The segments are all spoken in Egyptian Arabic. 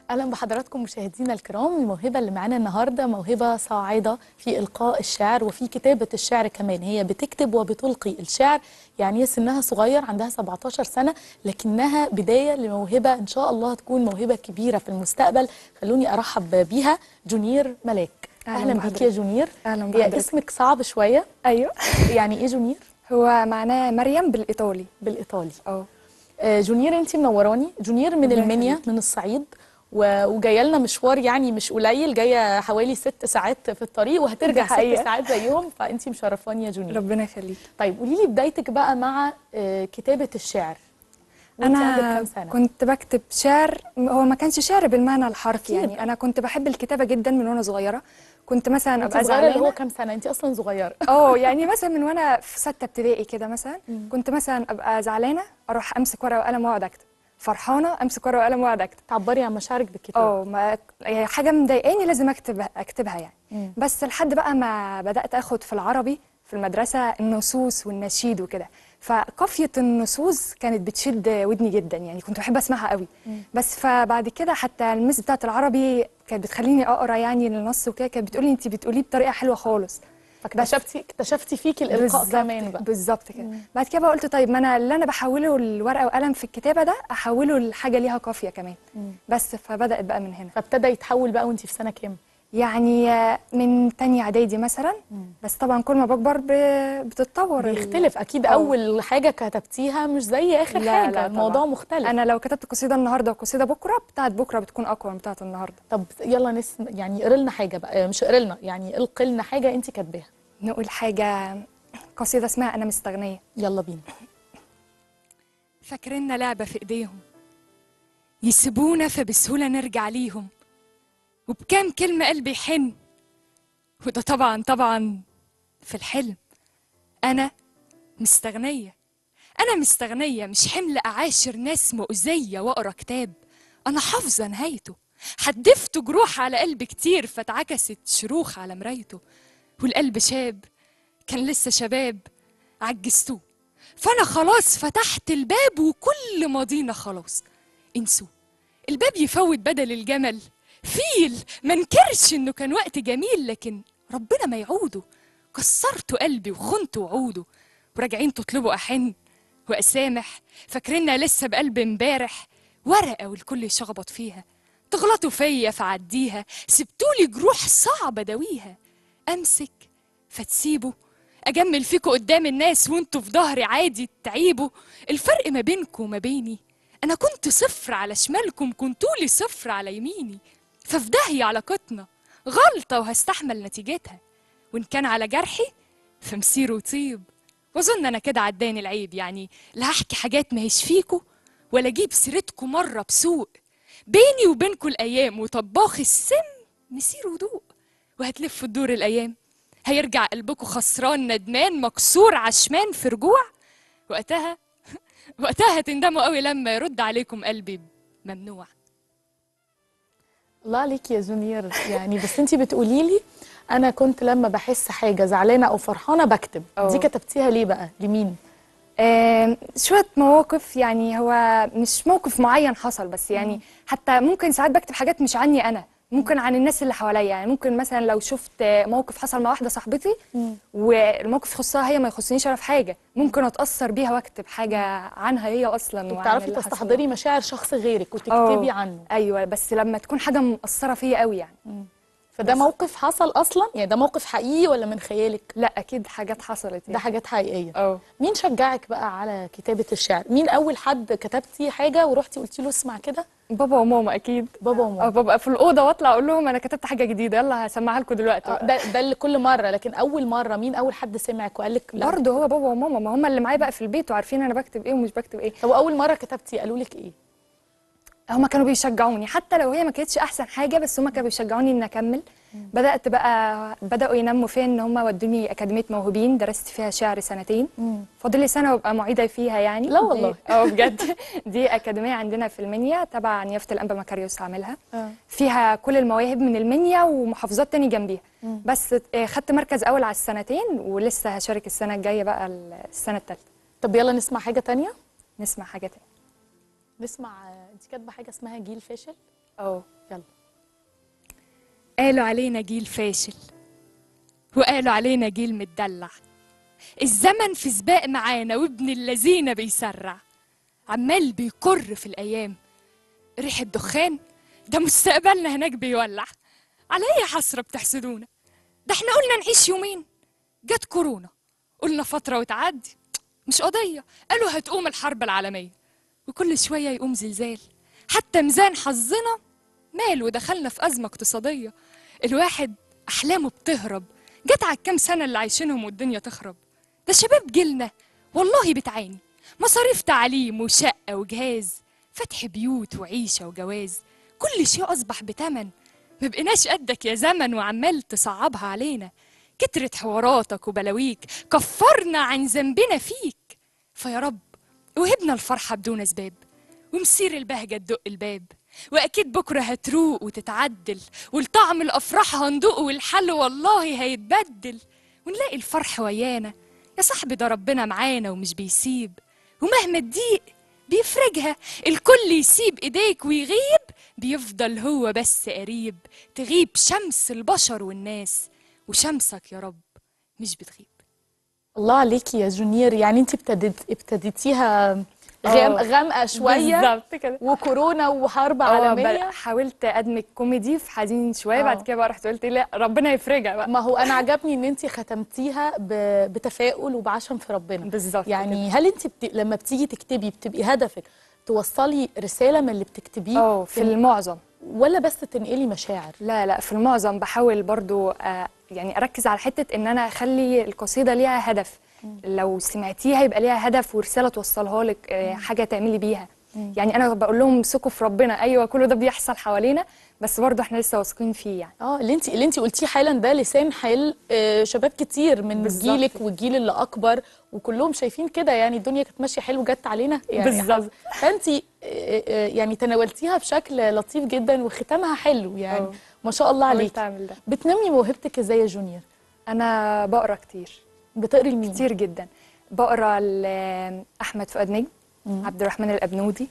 اهلا بحضراتكم مشاهدينا الكرام الموهبه اللي معانا النهارده موهبه صاعده في القاء الشعر وفي كتابه الشعر كمان هي بتكتب وبتلقي الشعر يعني هي سنها صغير عندها 17 سنه لكنها بدايه لموهبه ان شاء الله تكون موهبه كبيره في المستقبل خلوني ارحب بيها جونير ملاك أهلاً اهلا بيك بحضرتك. يا جونير أهلاً هي بحضرتك. اسمك صعب شويه ايوه يعني ايه جونير هو معناه مريم بالايطالي بالايطالي اه آه، جونير انت منوراني جونير من ربنا المنيا يخليكي. من الصعيد و- وجايه لنا مشوار يعني مش قليل جايه حوالي ست ساعات في الطريق وهترجع دي ست حقيقة. ساعات زيهم فانت مشرفاني يا جونير ربنا يخليك طيب قولي لي بدايتك بقى مع آه، كتابه الشعر وانت عندك انا كام سنه كنت بكتب شعر هو ما كانش شعر بالمعنى الحرفي أكيد. يعني انا كنت بحب الكتابه جدا من وانا صغيره كنت مثلا انت ابقى صغيره اللي هو زعلانه كام سنه انت اصلا صغيره اه يعني مثلا من وانا في سته ابتدائي كده مثلا كنت مثلا ابقى زعلانه اروح امسك ورقه وقلم واقعد اكتب فرحانه امسك ورقه وقلم واقعد اكتب تعبري عن مشاعرك بالكتاب اه ما يعني حاجه مضايقاني لازم اكتب اكتبها يعني مم. بس لحد بقى ما بدات اخد في العربي في المدرسه النصوص والنشيد وكده فقافيه النصوص كانت بتشد ودني جدا يعني كنت بحب اسمعها قوي بس فبعد كده حتى المس بتاعه العربي كانت بتخليني اقرا يعني النص وكده كانت بتقولي انت بتقوليه بطريقه حلوه خالص فاكتشفتي اكتشفتي فيك الالقاء بالظبط كمان بقى بالظبط كده بعد كده بقى قلت طيب ما انا اللي انا بحوله الورقه وقلم في الكتابه ده احوله لحاجه ليها قافيه كمان بس فبدات بقى من هنا فابتدى يتحول بقى وانت في سنه كام يعني آه، من تانية اعدادي مثلا بس طبعا كل ما بكبر ب- بتتطور ال- بيختلف اكيد أه. اول حاجه كتبتيها مش زي اخر لا، حاجه لا طبعاً. الموضوع مختلف انا لو كتبت قصيده النهارده وقصيده بكره بتاعت بكره بتكون اقوى من بتاعت النهارده طب يلا نسمع يعني اقري لنا حاجه بقى مش اقري لنا يعني القي لنا حاجه انت كاتباها نقول حاجه قصيده اسمها انا مستغنيه يلا بينا فاكريننا لعبة في إيديهم يسيبونا فبسهولة نرجع ليهم وبكام كلمة قلبي يحن وده طبعا طبعا في الحلم أنا مستغنية أنا مستغنية مش حمل أعاشر ناس مؤذية وأقرأ كتاب أنا حافظة نهايته حدفت جروح على قلب كتير فاتعكست شروخ على مرايته والقلب شاب كان لسه شباب عجزتوه فانا خلاص فتحت الباب وكل ماضينا خلاص انسوا الباب يفوت بدل الجمل فيل ما انكرش انه كان وقت جميل لكن ربنا ما يعوده كسرتوا قلبي وخنتوا وعوده وراجعين تطلبوا احن واسامح فاكرينها لسه بقلب امبارح ورقه والكل يشخبط فيها تغلطوا فيا فعديها سبتولي جروح صعب اداويها امسك فتسيبوا اجمل فيكوا قدام الناس وانتوا في ظهري عادي تعيبوا الفرق ما بينكوا وما بيني انا كنت صفر على شمالكم كنتولي صفر على يميني ففي داهية علاقتنا غلطة وهستحمل نتيجتها وإن كان على جرحي فمسيره وطيب وأظن أنا كده عداني العيب يعني لا هحكي حاجات ما هيش فيكوا ولا أجيب سيرتكوا مرة بسوء بيني وبينكوا الأيام وطباخ السم مسير ودوق وهتلف تدور الأيام هيرجع قلبكوا خسران ندمان مكسور عشمان في رجوع وقتها وقتها هتندموا قوي لما يرد عليكم قلبي ممنوع الله عليك يا جونير يعني بس انت بتقولي لي انا كنت لما بحس حاجه زعلانه او فرحانه بكتب أه. دي كتبتيها ليه بقى لمين آم، شوية مواقف يعني هو مش موقف معين حصل بس يعني حتى ممكن ساعات بكتب حاجات مش عني أنا ممكن عن الناس اللي حواليا يعني ممكن مثلا لو شفت موقف حصل مع واحدة صاحبتي والموقف يخصها هي ما يخصنيش أنا في حاجة ممكن أتأثر بيها وأكتب حاجة عنها هي أصلا وعن بتعرفي اللي حصل. تستحضري مشاعر شخص غيرك وتكتبي أه، عنه أيوة بس لما تكون حاجة مأثرة فيا قوي يعني فده موقف حصل اصلا يعني ده موقف حقيقي ولا من خيالك لا أكيد حاجات حصلت ده يعني. حاجات حقيقيه اه مين شجعك بقى على كتابه الشعر مين اول حد كتبتي حاجه ورحتي قلتي له اسمع كده بابا وماما أكيد بابا اه وماما ببقى في الأوضة وأطلع أقول لهم أنا كتبت حاجة جديدة يلا هسمعها لكم دلوقتي آه، ده ده اللي كل مره لكن اول مره مين اول حد سمعك وقال لك لا برضه هو بابا وماما ما هم اللي معايا بقى في البيت وعارفين انا بكتب ايه ومش بكتب ايه طب اول مره كتبتي قالوا لك ايه هم كانوا بيشجعوني حتى لو هي ما كانتش احسن حاجه بس هم كانوا بيشجعوني ان اكمل بدات بقى بداوا ينموا فيا ان هم ودوني اكاديميه موهوبين درست فيها شعر سنتين فاضل لي سنه وابقى معيده فيها يعني لا دي- والله. اه بجد دي اكاديميه عندنا في المنيا تبع نيافه الانبا مكاريوس عاملها آه. فيها كل المواهب من المنيا ومحافظات تاني جنبيها بس آه، خدت مركز اول على السنتين ولسه هشارك السنه الجايه بقى السنه الثالثه طب يلا نسمع حاجه تانية نسمع حاجه تاني نسمع آه، انت كاتبه حاجه اسمها جيل فاشل اه يلا قالوا علينا جيل فاشل وقالوا علينا جيل متدلع الزمن في سباق معانا وابن اللذينة بيسرع عمال بيكر في الأيام ريحة دخان ده مستقبلنا هناك بيولع على أي حسرة بتحسدونا ده احنا قلنا نعيش يومين جت كورونا قلنا فترة وتعدي مش قضية قالوا هتقوم الحرب العالمية وكل شوية يقوم زلزال حتى ميزان حظنا مال ودخلنا في أزمة اقتصادية الواحد أحلامه بتهرب جت على الكام سنة اللي عايشينهم والدنيا تخرب ده شباب جيلنا والله بتعاني مصاريف تعليم وشقة وجهاز فتح بيوت وعيشة وجواز كل شيء أصبح بتمن مبقناش قدك يا زمن وعمال تصعبها علينا كترت حواراتك وبلاويك كفرنا عن ذنبنا فيك فيا رب وهبنا الفرحة بدون أسباب ومسير البهجة تدق الباب وأكيد بكرة هتروق وتتعدل والطعم الأفراح هندوق والحل والله هيتبدل ونلاقي الفرح ويانا يا صاحبي ده ربنا معانا ومش بيسيب ومهما تضيق بيفرجها الكل يسيب ايديك ويغيب بيفضل هو بس قريب تغيب شمس البشر والناس وشمسك يا رب مش بتغيب الله عليكي يا جونير يعني انت ابتدت ابتديتيها غام آه، غامقه شويه بالظبط كده وكورونا وحرب اه عالميه بل- حاولت ادمج كوميدي في حزين شويه اه. بعد كده بقى رحت قلت لا ربنا يفرجها بقى ما هو انا عجبني ان انت ختمتيها ب- بتفاؤل وبعشم في ربنا بالظبط يعني هل انت بت... لما بتيجي تكتبي بتبقي هدفك توصلي رساله من اللي بتكتبيه اه في المعظم ولا بس تنقلي مشاعر لا لا في المعظم بحاول برضو آه، يعني اركز على حته ان انا اخلي القصيده ليها هدف لو سمعتيها يبقى ليها هدف ورساله توصلها لك آه، حاجه تعملي بيها يعني انا بقول لهم امسكوا في ربنا ايوه كل ده بيحصل حوالينا بس برضو احنا لسه واثقين فيه يعني اه اللي انت اللي انت قلتيه حالا ده لسان حال آه، شباب كتير من بالظبط. جيلك والجيل اللي اكبر وكلهم شايفين كده يعني الدنيا كانت ماشيه حلو جت علينا يعني بالظبط. فانت آه، آه، يعني تناولتيها بشكل لطيف جدا وختامها حلو يعني اه. ما شاء الله حاولت عليك اعمل ده بتنمي موهبتك ازاي يا جونيور انا بقرا كتير بتقري لمين كتير جدا بقرا لاحمد فؤاد نجم عبد الرحمن الابنودي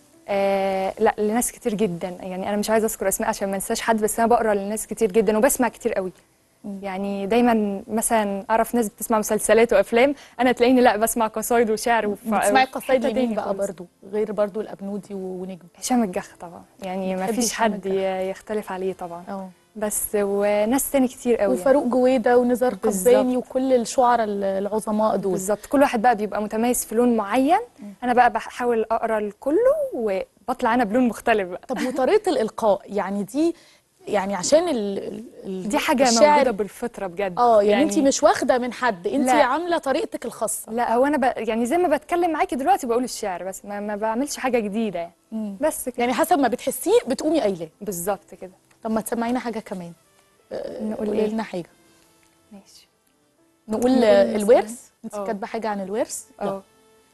آه لا لناس كتير جدا يعني انا مش عايزه اذكر اسماء عشان ما انساش حد بس انا بقرا لناس كتير جدا وبسمع كتير قوي يعني دايما مثلا اعرف ناس بتسمع مسلسلات وافلام انا تلاقيني لا بسمع قصايد وشعر وف... بتسمعي وفي قصايد حتة لمين تاني بقى خالص. برضو غير برضو الابنودي و- ونجم هشام الجح طبعا يعني ما بتحبي فيش هشام حد الجح. ي- يختلف عليه طبعا اه بس وناس تاني كتير قوي يعني. وفاروق جويده ونزار بالظبط. قباني وكل الشعراء ال- العظماء دول بالظبط كل واحد بقى بيبقى متميز في لون معين انا بقى بحاول اقرا لكله وبطلع انا بلون مختلف بقى طب وطريقه الالقاء يعني دي يعني عشان ال ال- دي حاجه الشعر موجوده بالفطره بجد اه يعني, انت مش واخده من حد انت لا. عامله طريقتك الخاصه لا هو انا ب... يعني زي ما بتكلم معاكي دلوقتي بقول الشعر بس ما, ما بعملش حاجه جديده يعني مم. بس كده يعني حسب ما بتحسيه بتقومي قايلاه بالظبط كده طب ما تسمعينا حاجه كمان نقول قولي ايه لنا حاجه ماشي نقول نقول آه، مثلاً. الورث انت اه. كاتبه حاجه عن الورث يلا. اه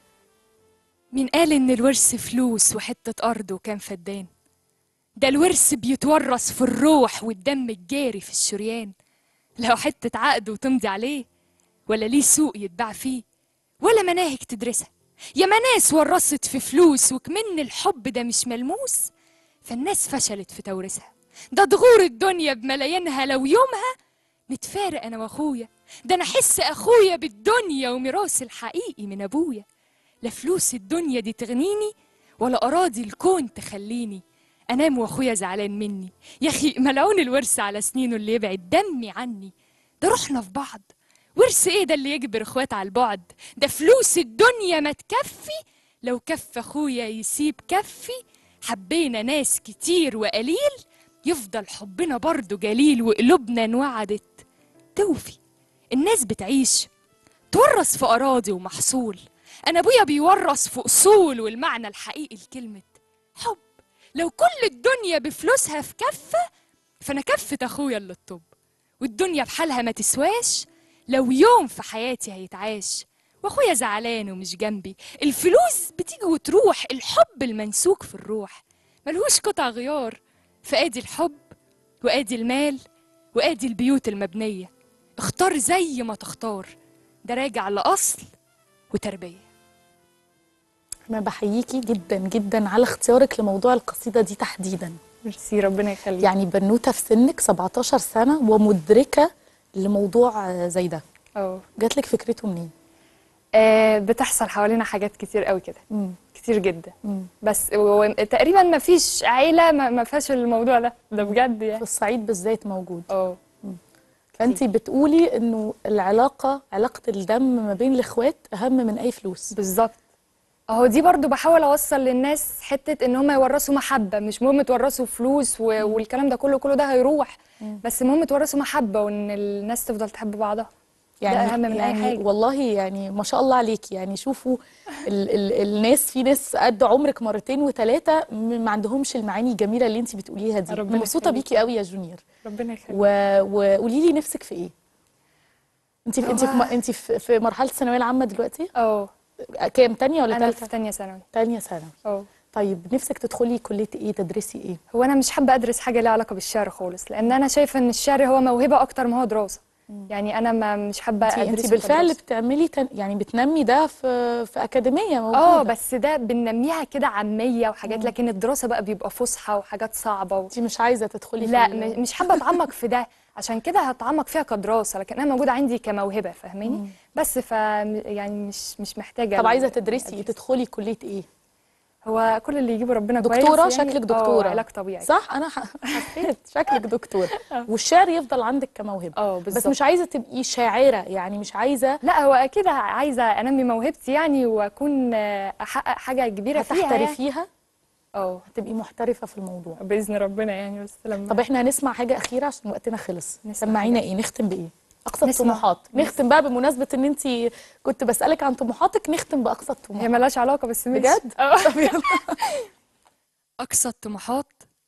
مين قال ان الورث فلوس وحته ارض وكان فدان ده الورث بيتورث في الروح والدم الجاري في الشريان لو حته عقد وتمضي عليه ولا ليه سوق يتباع فيه ولا مناهج تدرسها يا ناس ورثت في فلوس وكمن الحب ده مش ملموس فالناس فشلت في توريثها ده ضغور الدنيا بملايينها لو يومها نتفارق انا واخويا ده انا احس اخويا بالدنيا وميراثي الحقيقي من ابويا لا فلوس الدنيا دي تغنيني ولا اراضي الكون تخليني انام واخويا زعلان مني يا اخي ملعون الورث على سنينه اللي يبعد دمي عني ده روحنا في بعض ورث ايه ده اللي يجبر اخوات على البعد ده فلوس الدنيا ما تكفي لو كف اخويا يسيب كفي حبينا ناس كتير وقليل يفضل حبنا برضه جليل وقلوبنا انوعدت توفي الناس بتعيش تورث في أراضي ومحصول أنا أبويا بيورث في أصول والمعنى الحقيقي لكلمة حب لو كل الدنيا بفلوسها في كفة فأنا كفة أخويا اللي الطب والدنيا بحالها ما تسواش لو يوم في حياتي هيتعاش واخويا زعلان ومش جنبي الفلوس بتيجي وتروح الحب المنسوك في الروح ملهوش قطع غيار فادي الحب وادي المال وادي البيوت المبنيه اختار زي ما تختار ده راجع لاصل وتربيه انا بحييكي جدا جدا على اختيارك لموضوع القصيده دي تحديدا ميرسي ربنا يخليك يعني بنوته في سنك 17 سنه ومدركه لموضوع آه، زي ده اه جات لك فكرته منين آه، بتحصل حوالينا حاجات كتير قوي كده مم. كتير جدا مم. بس و- تقريبا ما فيش عيله ما ما فيهاش الموضوع ده ده بجد في يعني الصعيد بالذات موجود اه فانت بتقولي انه العلاقه علاقه الدم ما بين الاخوات اهم من اي فلوس بالظبط اهو دي برضو بحاول اوصل للناس حته ان هم يورثوا محبه مش مهم تورثوا فلوس و... والكلام ده كله كله ده هيروح بس المهم تورثوا محبه وان الناس تفضل تحب بعضها يعني ده أهم من أي يعني حاجة. والله يعني ما شاء الله عليكي يعني شوفوا ال ال الناس في ناس قد عمرك مرتين وثلاثه ما عندهمش المعاني الجميله اللي انت بتقوليها دي ربنا أنا مبسوطه يخليكي. بيكي قوي يا جونيور ربنا يخليك و- وقولي لي نفسك في ايه انت في انت في م- هو- انت في في مرحله الثانويه العامه دلوقتي اه كام تانية ولا انا ثالثه في تانية ثانوي تانية ثانوي اه طيب نفسك تدخلي كليه ايه تدرسي ايه هو انا مش حابه ادرس حاجه ليها علاقه بالشعر خالص لان انا شايفه ان الشعر هو موهبه اكتر ما هو دراسه يعني انا ما مش حابه انت ادرس انت بالفعل بتعملي تن... يعني بتنمي ده في في اكاديميه موجوده اه بس ده بننميها كده عاميه وحاجات لكن الدراسه بقى بيبقى فصحى وحاجات صعبه و... انت مش عايزه تدخلي لا في ال- م- مش حابه اتعمق في ده عشان كده هتعمق فيها كدراسه لكن انا موجوده عندي كموهبه فاهماني بس ف يعني مش مش محتاجه طب ال- عايزه تدرسي أدرس. تدخلي كليه ايه هو كل اللي يجيبه ربنا كويس دكتوره يعني شكلك آه، دكتوره علاج طبيعي صح انا ح- حسيت شكلك دكتوره والشعر يفضل عندك كموهبه اه بس بالظبط مش عايزه تبقي شاعره يعني مش عايزه لا هو اكيد عايزه انمي موهبتي يعني واكون آه، احقق حاجه كبيره فيها يعني. هتحترفيها اه هتبقي محترفه في الموضوع باذن ربنا يعني بس لما طب احنا هنسمع حاجه اخيره عشان وقتنا خلص نسمع سمعينا حاجة. ايه نختم بايه اقصى نسمع. الطموحات نختم بقى بمناسبه ان انت كنت بسالك عن طموحاتك نختم باقصى هي الطموحات ملهاش علاقه بس ماشي. بجد اه طب يلا أقصى الطموحات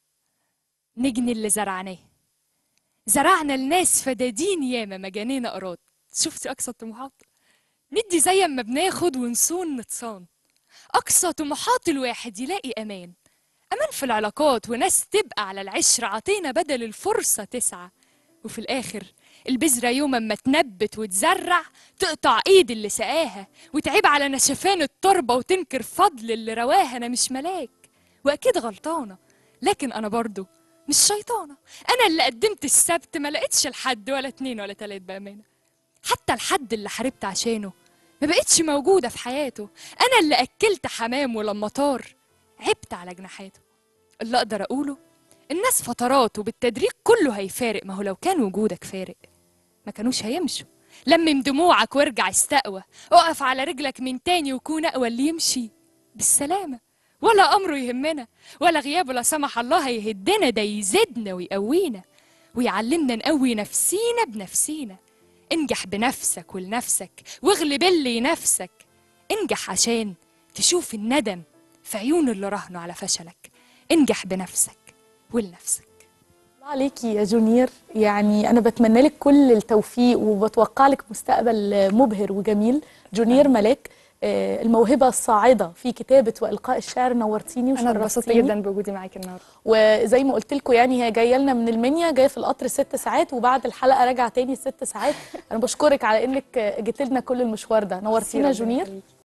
نجني اللي زرعناه زرعنا الناس فدادين ياما مجانينا أراد شفتي أقصى الطموحات ندي زي ما بناخد ونصون نتصان أقصى طموحات الواحد يلاقي أمان أمان في العلاقات وناس تبقى على العشرة عطينا بدل الفرصة تسعة وفي الآخر البذرة يوم ما تنبت وتزرع تقطع ايد اللي سقاها وتعيب على نشفان التربة وتنكر فضل اللي رواها أنا مش ملاك وأكيد غلطانة لكن أنا برضو مش شيطانة أنا اللي قدمت السبت ما لقيتش الحد ولا اتنين ولا تلات بأمانة حتى الحد اللي حاربت عشانه ما بقتش موجودة في حياته أنا اللي أكلت حمام ولما طار عبت على جناحاته اللي أقدر أقوله الناس فترات وبالتدريج كله هيفارق ما هو لو كان وجودك فارق ما كانوش هيمشوا لمم دموعك وارجع استقوى اقف على رجلك من تاني وكون أقوى اللي يمشي بالسلامة ولا أمره يهمنا ولا غيابه لا سمح الله هيهدنا ده يزيدنا ويقوينا ويعلمنا نقوي نفسينا بنفسينا انجح بنفسك ولنفسك واغلب اللي ينافسك انجح عشان تشوف الندم في عيون اللي راهنوا على فشلك انجح بنفسك ولنفسك الله عليكي يا جونير يعني انا بتمنى لك كل التوفيق وبتوقع لك مستقبل مبهر وجميل جونير ملاك آه، الموهبه الصاعده في كتابه والقاء الشعر نورتيني انا اتبسطت وشرفتيني جدا بوجودي معاك النهارده وزي ما قلت لكم يعني هي جايه لنا من المنيا جايه في القطر ست ساعات وبعد الحلقه راجعه تاني ست ساعات انا بشكرك على انك جيت لنا كل المشوار ده نورتينا يا ربنا جونير يخليكي.